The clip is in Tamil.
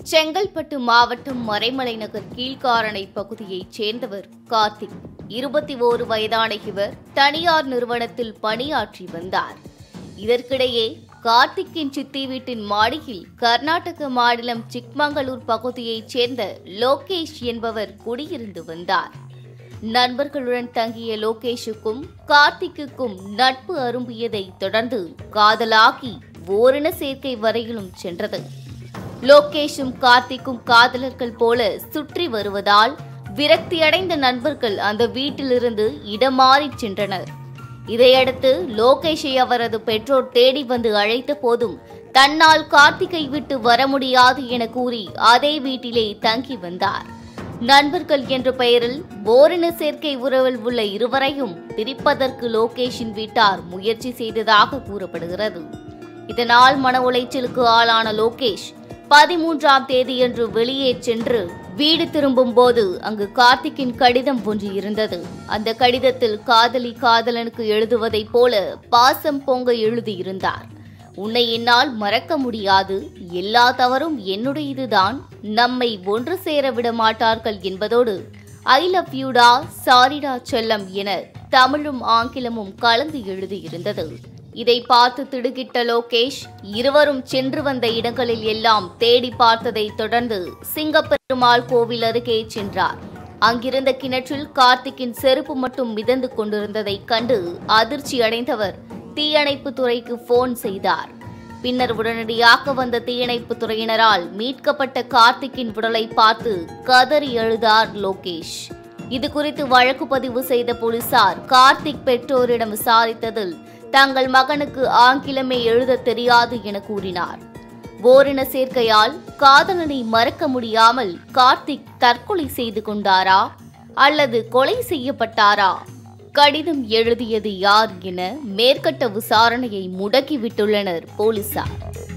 செங்கல்பட்டு மாவட்டம் மறைமலை நகர் கீழ்காரணை பகுதியைச் சேர்ந்தவர் கார்த்திக் இருபத்தி ஓரு வயதான இவர் தனியார் நிறுவனத்தில் பணியாற்றி வந்தார் இதற்கிடையே கார்த்திக்கின் சித்தி வீட்டின் மாடியில் கர்நாடக மாநிலம் சிக்மங்களூர் பகுதியைச் சேர்ந்த லோகேஷ் என்பவர் குடியிருந்து வந்தார் நண்பர்களுடன் தங்கிய லோகேஷுக்கும் கார்த்திக்குக்கும் நட்பு அரும்பியதை தொடர்ந்து காதலாகி ஓரின சேர்க்கை வரையிலும் சென்றது லோகேஷும் கார்த்திக்கும் காதலர்கள் போல சுற்றி வருவதால் விரக்தியடைந்த நண்பர்கள் அந்த வீட்டிலிருந்து இடமாறிச் சென்றனர் இதையடுத்து லோகேஷை அவரது பெற்றோர் தேடி வந்து அழைத்த போதும் தன்னால் கார்த்திகை விட்டு வர முடியாது என கூறி அதே வீட்டிலே தங்கி வந்தார் நண்பர்கள் என்ற பெயரில் ஓரின சேர்க்கை உறவில் உள்ள இருவரையும் பிரிப்பதற்கு லோகேஷின் வீட்டார் முயற்சி செய்ததாக கூறப்படுகிறது இதனால் மன உளைச்சலுக்கு ஆளான லோகேஷ் பதிமூன்றாம் தேதியன்று வெளியே சென்று வீடு திரும்பும் போது அங்கு கார்த்திக்கின் கடிதம் ஒன்று இருந்தது அந்த கடிதத்தில் காதலி காதலனுக்கு எழுதுவதைப் போல பாசம் பொங்க எழுதியிருந்தார் உன்னை என்னால் மறக்க முடியாது எல்லா தவறும் என்னுடையதுதான் நம்மை ஒன்று சேர விட மாட்டார்கள் என்பதோடு ஐ லவ் யூடா சாரிடா செல்லம் என தமிழும் ஆங்கிலமும் கலந்து எழுதியிருந்தது இதை பார்த்து திடுக்கிட்ட லோகேஷ் இருவரும் சென்று வந்த இடங்களில் எல்லாம் தேடி பார்த்ததை தொடர்ந்து சிங்கப்பெருமாள் கோவில் அருகே சென்றார் அங்கிருந்த கிணற்றில் கார்த்திக்கின் செருப்பு மட்டும் மிதந்து கொண்டிருந்ததைக் கண்டு அதிர்ச்சி அடைந்தவர் தீயணைப்பு துறைக்கு போன் செய்தார் பின்னர் உடனடியாக வந்த தீயணைப்பு துறையினரால் மீட்கப்பட்ட கார்த்திக்கின் உடலை பார்த்து கதறி எழுதார் லோகேஷ் இது குறித்து வழக்கு பதிவு செய்த போலீசார் கார்த்திக் பெற்றோரிடம் விசாரித்ததில் தங்கள் மகனுக்கு ஆங்கிலமே எழுத தெரியாது என கூறினார் ஓரின சேர்க்கையால் காதலனை மறக்க முடியாமல் கார்த்திக் தற்கொலை செய்து கொண்டாரா அல்லது கொலை செய்யப்பட்டாரா கடிதம் எழுதியது யார் என மேற்கட்ட விசாரணையை முடக்கிவிட்டுள்ளனர் போலீசார்